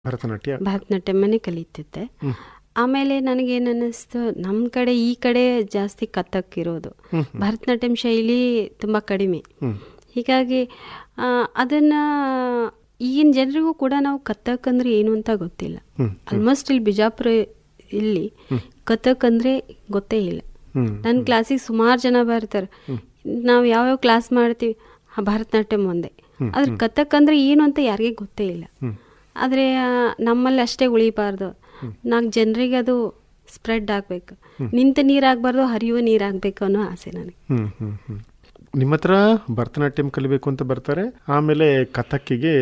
ಭರತನಾಟ್ಯ ಭರತನಾಟ್ಯಮನೇ ಕಲಿತಿದ್ದೆ ಹ್ಮ್. ಆಮೇಲೆ ನನಗೇನು ಅನ್ನಿಸ್ತು ನಮ್ಮ ಕಡೆ ಈ ಕಡೆ ಜಾಸ್ತಿ ಕಥಕ್ ಇರೋದು ಹ್ಮ್, ಭರತನಾಟ್ಯಂ ಶೈಲಿ ತುಂಬ ಕಡಿಮೆ ಹ್ಮ್ ಹೀಗಾಗಿ ಆ, ಅದನ್ನ ಈಗಿನ ಜನರಿಗೂ ಕೂಡ ನಾವು ಕಥಕ್ ಅಂದ್ರೆ ಏನು ಅಂತ ಗೊತ್ತಿಲ್ಲ ಹ್ಮ್ ಆಲ್ಮೋಸ್ಟ್ ಇಲ್ಲಿ ಬಿಜಾಪುರ ಇಲ್ಲಿ ಕಥಕ್ ಅಂದ್ರೆ ಗೊತ್ತೇ ಇಲ್ಲ ಹ್ಮ್ ನನ್ನ ಕ್ಲಾಸಿಗೆ ಸುಮಾರು ಜನ ಬರ್ತಾರೆ ನಾವು ಯಾವ್ಯಾವ ಕ್ಲಾಸ್ ಮಾಡ್ತೀವಿ ಆ, ಭರತನಾಟ್ಯಂ ಒಂದೇ ಆದ್ರೆ ಕಥಕ್ ಅಂದ್ರೆ ಏನು ಅಂತ ಯಾರಿಗೂ ಗೊತ್ತೇ ಇಲ್ಲ ಹ್ಮ್ ಆದರೆ ನಮ್ಮಲ್ಲಿ ಅಷ್ಟೇ ಉಳಿಬಾರ್ದು ನಾಲ್ಕು ಜನರಿಗೆ ಅದು ಸ್ಪ್ರೆಡ್ ಆಗಬೇಕು ನಿಂತ ನೀರಾಗಬಾರ್ದು ಹರಿಯುವ ನೀರಾಗಬೇಕು ಅನ್ನೋ ಆಸೆ ನನಗೆ ಹ್ಮ್ ಹ್ಮ್ ಹ್ಮ್ ನಿಮ್ಮ ಹತ್ರ ಭರತನಾಟ್ಯಂ ಕಲಿಬೇಕು ಅಂತ ಬರ್ತಾರೆ ಆಮೇಲೆ ಕಥಕ್ಕಿಗೆ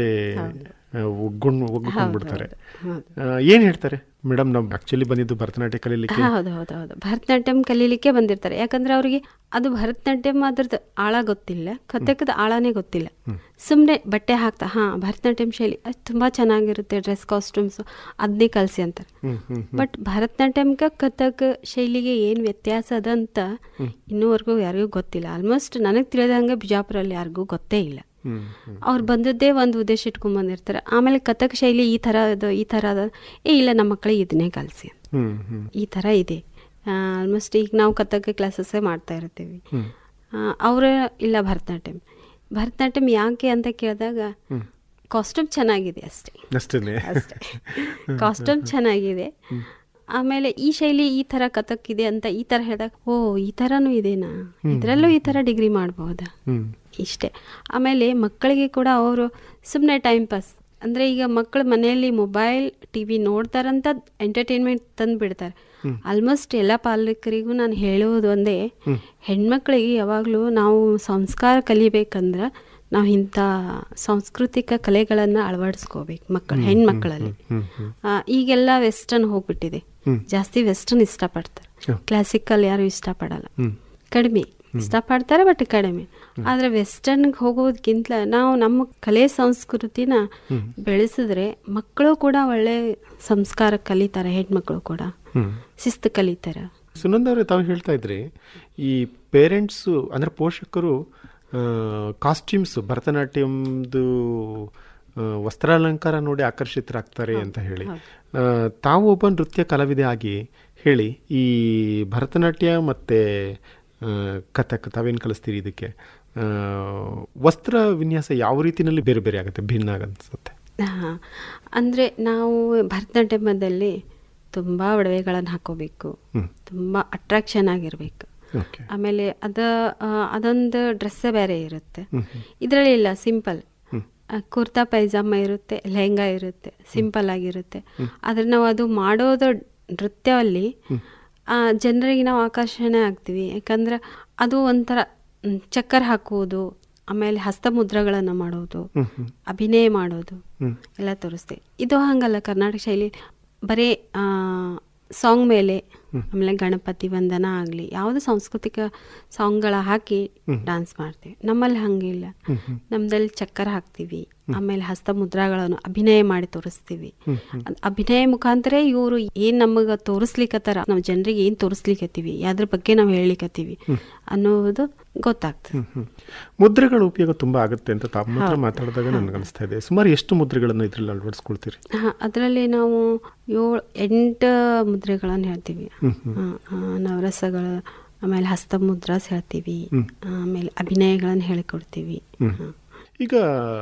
ಒಗ್ಗೊಂಡು ಒಗ್ಗೊಂಡು ಬಿಡ್ತಾರೆ ಹೌದು. ಆ, ಏನ್ ಹೇಳ್ತಾರೆ ಮೇಡಮ್ ನಾವು ಆಕ್ಚುಲಿ ಬಂದಿದ್ದು ಭರತನಾಟ್ಯ ಕಲೀಲಿಕ್ಕೆ ಹೌದು ಹೌದು ಹೌದು ಭರತನಾಟ್ಯಂ ಕಲೀಲಿಕ್ಕೆ ಬಂದಿರ್ತಾರೆ ಯಾಕಂದ್ರೆ ಅವರಿಗೆ ಅದು ಭರತನಾಟ್ಯಂ ಅದ್ರದ್ದು ಆಳ ಗೊತ್ತಿಲ್ಲ ಕಥಕದ ಆಳನೇ ಗೊತ್ತಿಲ್ಲ ಸುಮ್ಮನೆ ಬಟ್ಟೆ ಹಾಕ್ತಾ ಹಾ ಭರತನಾಟ್ಯಂ ಶೈಲಿ ಅದು ತುಂಬ ಚೆನ್ನಾಗಿರುತ್ತೆ ಡ್ರೆಸ್ ಕಾಸ್ಟ್ಯೂಮ್ಸು ಅದನ್ನೇ ಕಲಿಸಿ ಅಂತಾರೆ ಹ್ಮ್ ಹ್ಮ್ ಬಟ್ ಭರತನಾಟ್ಯಂಗೆ ಕಥಕ್ ಶೈಲಿಗೆ ಏನು ವ್ಯತ್ಯಾಸ ಅದ ಅಂತ ಇನ್ನೂವರೆಗೂ ಯಾರಿಗೂ ಗೊತ್ತಿಲ್ಲ ಆಲ್ಮೋಸ್ಟ್ ನನಗೆ ತಿಳಿದಂಗೆ ಬಿಜಾಪುರಲ್ಲಿ ಯಾರಿಗೂ ಗೊತ್ತೇ ಇಲ್ಲ ಹ್ಮ್ ಹ್ಮ್ ಅವ್ರು ಬಂದದ್ದೇ ಒಂದು ಉದ್ದೇಶ ಇಟ್ಕೊಂಡ್ ಬಂದಿರ್ತಾರೆ ಆಮೇಲೆ ಕಥಕ್ ಶೈಲಿ ಈ ಥರ ಅದು ಈ ಥರ ಅದ ಏ ಇಲ್ಲ ನಮ್ಮ ಮಕ್ಕಳಿಗೆ ಇದನ್ನೇ ಕಲಿಸಿ ಹ್ಮ್ ಹ್ಮ್ ಈ ಥರ ಇದೆ ಆಲ್ಮೋಸ್ಟ್ ಈಗ ನಾವು ಕಥಕ್ ಕ್ಲಾಸಸ್ಸೇ ಮಾಡ್ತಾ ಇರ್ತೀವಿ ಹ್ಮ್ ಅವರ ಇಲ್ಲ ಭರತನಾಟ್ಯಂ ಭರತನಾಟ್ಯಂ ಯಾಕೆ ಅಂತ ಕೇಳಿದಾಗ ಹ್ಮ್ ಕಾಸ್ಟ್ಯೂಮ್ ಚೆನ್ನಾಗಿದೆ ಅಷ್ಟೇ ಅಷ್ಟೇನೆ ಅಷ್ಟೇ ಕಾಸ್ಟ್ಯೂಮ್ ಚೆನ್ನಾಗಿದೆ ಆಮೇಲೆ ಈ ಶೈಲಿ ಈ ಥರ ಕಥಕ್ ಇದೆ ಅಂತ ಈ ಥರ ಹೇಳಿದಾಗ ಓ ಈ ಥರನೂ ಇದೆನಾ ಇದರಲ್ಲೂ ಈ ಥರ ಡಿಗ್ರಿ ಮಾಡ್ಬೋದಾ ಹ್ಮ್ ಇಷ್ಟೇ ಆಮೇಲೆ ಮಕ್ಕಳಿಗೆ ಕೂಡ ಅವರು ಸುಮ್ಮನೆ ಟೈಮ್ ಪಾಸ್ ಅಂದರೆ ಈಗ ಮಕ್ಕಳು ಮನೆಯಲ್ಲಿ ಮೊಬೈಲ್ ಟಿ ವಿ ನೋಡ್ತಾರಂತ ಎಂಟರ್ಟೈನ್ಮೆಂಟ್ ತಂದು ಬಿಡ್ತಾರೆ ಆಲ್ಮೋಸ್ಟ್ ಎಲ್ಲ ಪಾಲಕರಿಗೂ ನಾನು ಹೇಳುವುದು ಒಂದೇ ಹೆಣ್ಮಕ್ಳಿಗೆ ಯಾವಾಗಲೂ ನಾವು ಸಂಸ್ಕಾರ ಕಲಿಬೇಕಂದ್ರೆ ನಾವು ಇಂಥ ಸಾಂಸ್ಕೃತಿಕ ಕಲೆಗಳನ್ನು ಅಳವಡಿಸ್ಕೋಬೇಕು ಮಕ್ಕಳು ಹೆಣ್ಮಕ್ಕಳಲ್ಲಿ ಹ್ಮ್ ಹ್ಮ್ ಆ, ಈಗೆಲ್ಲ ವೆಸ್ಟರ್ನ್ ಹೋಗ್ಬಿಟ್ಟಿದೆ ಹ್ಮ್. ಜಾಸ್ತಿ ವೆಸ್ಟರ್ನ್ ಇಷ್ಟಪಡ್ತಾರೆ ಹ್ಮ್. ಕ್ಲಾಸಿಕಲ್ ಯಾರು ಇಷ್ಟಪಡಲ್ಲ ಹ್ಮ್ ಕಡಿಮೆ ಇಷ್ಟಪಡ್ತಾರೆ ಬಟ್ ಕಡಿಮೆ ಆದ್ರೆ ವೆಸ್ಟರ್ನ್ಗೆ ಹೋಗೋದಕ್ಕಿಂತ ನಾವು ನಮ್ಮ ಕಲೆ ಸಂಸ್ಕೃತಿನ ಬೆಳೆಸಿದ್ರೆ ಮಕ್ಕಳು ಕೂಡ ಒಳ್ಳೆ ಸಂಸ್ಕಾರ ಕಲಿತಾರೆ ಹೆಣ್ಮಕ್ಳು ಕೂಡ ಹ್ಮ್ ಶಿಸ್ತು ಕಲಿತಾರೆ ಸುನಂದ ಅವರೇ ತಾವು ಹೇಳ್ತಾ ಇದ್ರಿ ಈ ಪೇರೆಂಟ್ಸು ಅಂದ್ರೆ ಪೋಷಕರು ಕಾಸ್ಟ್ಯೂಮ್ಸ್ ಭರತನಾಟ್ಯಂದು ಆ, ವಸ್ತ್ರಾಲಂಕಾರ ನೋಡಿ ಆಕರ್ಷಿತರಾಗ್ತಾರೆ ಅಂತ ಹೇಳಿ ಆ, ತಾವು ಒಬ್ಬ ನೃತ್ಯ ಕಲಾವಿದೆ ಆಗಿ ಹೇಳಿ ಈ ಭರತನಾಟ್ಯ ಮತ್ತೆ ಆ, ಕಥಕ್ ತಾವೇನು ಕಲಿಸ್ತೀರಿ ಇದಕ್ಕೆ ಆ, ವಸ್ತ್ರ ವಿನ್ಯಾಸ ಯಾವ ರೀತಿನಲ್ಲಿ ಬೇರೆ ಬೇರೆ ಆಗುತ್ತೆ ಭಿನ್ನ ಅನ್ಸುತ್ತೆ ಹಾ. ಅಂದ್ರೆ ನಾವು ಭರತನಾಟ್ಯಮದಲ್ಲಿ ತುಂಬಾ ಒಡವೆಗಳನ್ನು ಹಾಕೋಬೇಕು ಹ್ಮ್ ತುಂಬಾ ಅಟ್ರಾಕ್ಷನ್ ಆಗಿರ್ಬೇಕು ಓಕೆ ಆಮೇಲೆ ಅದ ಆ, ಅದೊಂದು ಡ್ರೆಸ್ಸೇ ಬೇರೆ ಇರುತ್ತೆ ಹ್ಮ್ ಇದರಲ್ಲಿ ಇಲ್ಲ ಸಿಂಪಲ್ ಹ್ಮ್ ಕುರ್ತಾ ಪೈಜಾಮ ಇರುತ್ತೆ ಲೆಹಂಗಾ ಇರುತ್ತೆ ಸಿಂಪಲ್ ಆಗಿರುತ್ತೆ ಆದ್ರೆ ನಾವು ಅದು ಮಾಡೋದು ನೃತ್ಯದಲ್ಲಿ ಆ, ಜನರಿಗೆ ನಾವು ಆಕರ್ಷಣೆ ಆಗ್ತೀವಿ ಯಾಕಂದ್ರೆ ಅದು ಒಂಥರ ಮ್, ಚಕ್ಕರ್ ಹಾಕುವುದು ಆಮೇಲೆ ಹಸ್ತಮುದ್ರಗಳನ್ನು ಮಾಡೋದು ಹ್ಮ್ ಹ್ಮ್ ಅಭಿನಯ ಮಾಡೋದು ಹ್ಮ್ ಎಲ್ಲ ತೋರಿಸ್ತೀವಿ ಇದು ಹಂಗಲ್ಲ ಕರ್ನಾಟಕ ಶೈಲಿ ಬರೀ ಸಾಂಗ್ ಮೇಲೆ ಆಮೇಲೆ ಗಣಪತಿ ವಂದನ ಆಗಲಿ ಯಾವುದು ಸಾಂಸ್ಕೃತಿಕ ಸಾಂಗ್ಗಳ ಹಾಕಿ ಡಾನ್ಸ್ ಮಾಡ್ತೀವಿ ನಮ್ಮಲ್ಲಿ ಹಂಗಿಲ್ಲ ನಮ್ದಲ್ಲಿ ಚಕ್ಕರ್ ಹಾಕ್ತೀವಿ ಆಮೇಲೆ ಹಸ್ತಮುದ್ರಗಳನ್ನು ಅಭಿನಯ ಮಾಡಿ ತೋರಿಸ್ತೀವಿ ಅದ್ ಅಭಿನಯ ಮುಖಾಂತರ ಇವರು ಏನ್ ನಮಗ ತೋರಿಸ್ಲಿಕ್ಕತ್ತಾರ ನಾವು ಜನರಿಗೆ ಏನ್ ತೋರಿಸ್ಲಿಕ್ಕತ್ತೀವಿ ಯಾವ್ದ್ರ ಬಗ್ಗೆ ನಾವು ಹೇಳಿಕತ್ತೀವಿ ಅನ್ನೋದು ಗೊತ್ತಾಗ್ತದೆ ಹ್ಮ್, ಹ್ಮ್. ಮುದ್ರೆಗಳ ಉಪಯೋಗ ತುಂಬಾ ಆಗುತ್ತೆ ಅಂತ ತಮ್ಮ ಹತ್ರ ಮಾತಾಡಿದಾಗ ನನಗೆ ಅನಿಸ್ತಾ ಇದೆ ಸುಮಾರು ಎಷ್ಟು ಮುದ್ರೆಗಳನ್ನು ಇದ್ರಲ್ಲಿ ಅಳವಡಿಸ್ಕೊಳ್ತೀರಿ ಹಾ, ಅದರಲ್ಲಿ ನಾವು ಏಳು ಎಂಟು ಮುದ್ರೆಗಳನ್ನು ಹೇಳ್ತೀವಿ ಹ್ಮ್, ಆ, ಆ, ನವರಸಗಳು ಆಮೇಲೆ ಹಸ್ತಮುದ್ರಾಸ್ ಹೇಳ್ತೀವಿ ಆಮೇಲೆ ಅಭಿನಯಗಳನ್ನು ಹೇಳಿಕೊಡ್ತೀವಿ ಹಾ. ಈಗ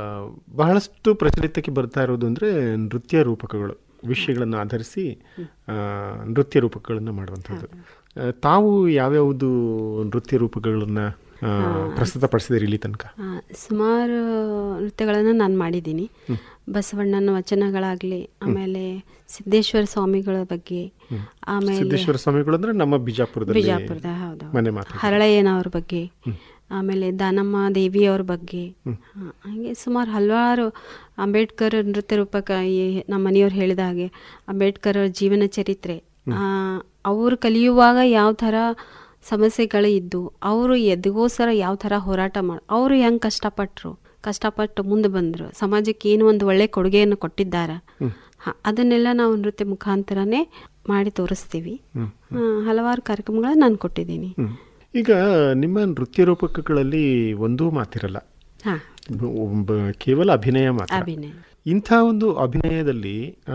ಬಹಳಷ್ಟು ಪ್ರಚಲಿತಕ್ಕೆ ಬರ್ತಾ ಇರೋದು ಅಂದ್ರೆ ನೃತ್ಯ ರೂಪಕಗಳು ವಿಷಯಗಳನ್ನು ಆಧರಿಸಿ ಆ, ನೃತ್ಯ ರೂಪಕಗಳನ್ನು ಮಾಡುವಂಥದ್ದು ಆ, ತಾವು ಯಾವ್ಯಾವುದು ನೃತ್ಯ ರೂಪಕಗಳನ್ನ ಆ, ಪ್ರಸ್ತುತಪಡಿಸಿದಿರಿ ಇಲ್ಲಿ ತನಕ ಆ, ಸುಮಾರು ನೃತ್ಯಗಳನ್ನು ನಾನು ಮಾಡಿದ್ದೀನಿ ಬಸವಣ್ಣನ ವಚನಗಳಾಗಲಿ ಆಮೇಲೆ ಸಿದ್ದೇಶ್ವರ ಸ್ವಾಮಿಗಳ ಬಗ್ಗೆ ಆಮೇಲೆ ಸಿದ್ದೇಶ್ವರ ಸ್ವಾಮಿಗಳು ಅಂದ್ರೆ ನಮ್ಮ ಬಿಜಾಪುರದಲ್ಲಿ ಬಿಜಾಪುರದ ಹೌದು ಮನೆ ಮಾತು ಹರಳಯ್ಯನವ್ರ ಬಗ್ಗೆ ಆಮೇಲೆ ದಾನಮ್ಮ ದೇವಿಯವ್ರ ಬಗ್ಗೆ ಆ, ಹಾಗೆ ಸುಮಾರು ಹಲವಾರು ಅಂಬೇಡ್ಕರ್ ನೃತ್ಯ ರೂಪಕ ಈ ನಮ್ಮ ಮನೆಯವ್ರು ಹೇಳಿದ ಹಾಗೆ ಅಂಬೇಡ್ಕರ್ ಅವ್ರ ಜೀವನ ಚರಿತ್ರೆ ಆ, ಅವ್ರು ಕಲಿಯುವಾಗ ಯಾವ ಥರ ಸಮಸ್ಯೆಗಳು ಇದ್ದು ಅವರು ಎದಗೋಸ್ಕರ ಯಾವ ಥರ ಹೋರಾಟ ಮಾಡಿ ಅವರು ಹೆಂಗೆ ಕಷ್ಟಪಟ್ಟರು ಕಷ್ಟಪಟ್ಟು ಮುಂದೆ ಬಂದರು ಸಮಾಜಕ್ಕೆ ಏನು ಒಂದು ಒಳ್ಳೆ ಕೊಡುಗೆಯನ್ನು ಕೊಟ್ಟಿದ್ದಾರೆ ಹ, ಅದನ್ನೆಲ್ಲ ನಾವು ನೃತ್ಯ ಮುಖಾಂತರನೇ ಮಾಡಿ ತೋರಿಸ್ತೀವಿ ಆ, ಹಲವಾರು ಕಾರ್ಯಕ್ರಮಗಳನ್ನ ನಾನು ಕೊಟ್ಟಿದ್ದೀನಿ ಹ್ಮ್. ಈಗ ನಿಮ್ಮ ನೃತ್ಯ ರೂಪಕಗಳಲ್ಲಿ ಒಂದೂ ಮಾತಿರಲ್ಲ ಹಾಂ ಬ- ಒಬ್ಬ ಕೇವಲ ಅಭಿನಯ ಮಾತ್ರ ಅಭಿನಯ ಇಂಥ ಒಂದು ಅಭಿನಯದಲ್ಲಿ